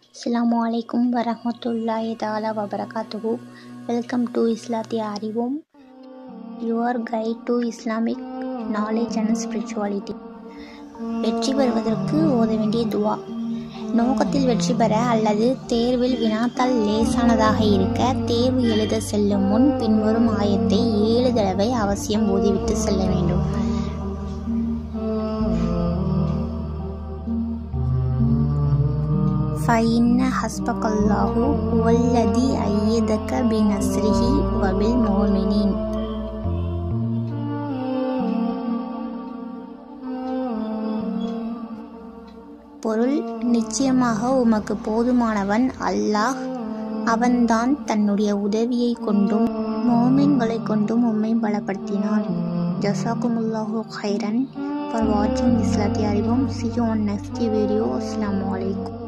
அஸ்ஸலாமு அலைக்கும் வரஹ்மத்துல்லாஹி தாலா வபரகாத்துஹு வெல்கம் டு இஸ்லாத்திய அறிவோம் your guide to Islamic knowledge and spirituality வெற்றி பெறுவதற்கு ஓத வேண்டிய துவா நோக்கத்தில் வெற்றி பெற அல்லது தேர்வில் வினாத்தால் லேசானதாக இருக்க தேர்வு எழுத செல்லும் முன் பின்வரும் ஆயத்தை ஏழு தடவை அவசியம் ஓதிவிட்டு செல்ல வேண்டும் فإن حسبك الله هو الذي أيدك بنصره وبالمؤمنين பொருள் நிச்சயமாக உமக்கு போதுமானவன் அல்லாஹ் அவன்தான் தன்னுடைய உதவியை கொண்டும் மோமின்களை கொண்டும் உம்மை பலப்படுத்தினான் ஜசாக்குமுல்லாஹு ஹைரன் ஃபார் வாட்சிங் இஸ்லாத்தி அறிவோம் see you on next video அஸ்லாம் வலைக்கும்